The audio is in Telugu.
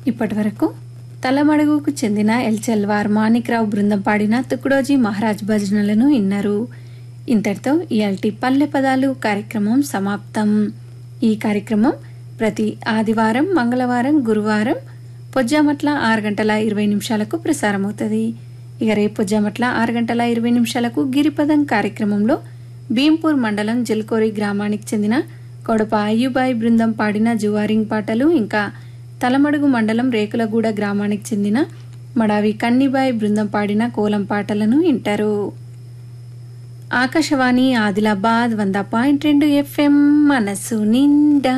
ఇప్పటి వరకు తలమడుగుకు చెందిన ఎల్చెల్వార్ మాణిక్రావు బృందం పాడిన తుకుడోజీ మహారాజ్ భజనలను విన్నారు ఇంతటితో ఇయాల్టి పల్లె పదాలు కార్యక్రమం సమాప్తం ఈ కార్యక్రమం ప్రతి ఆదివారం మంగళవారం గురువారం పొజ్జామట్ల ఆరు గంటల ఇరవై నిమిషాలకు ప్రసారమవుతుంది ఇక రేపు పొజ్జామట్ల ఆరు గంటల ఇరవై నిమిషాలకు గిరిపదం కార్యక్రమంలో భీంపూర్ మండలం జల్కోరి గ్రామానికి చెందిన కొడప అయ్యుబాయి బృందం పాడిన జువారింగ్ పాటలు ఇంకా తలమడుగు మండలం రేకులగూడ గ్రామానికి చెందిన మడావి కన్నిబాయి బృందం పాడిన కోలం పాటలను వింటారు ఆకాశవాణి ఆదిలాబాద్ వంద పాయింట్ రెండు ఎఫ్ఎం మనసు నిండా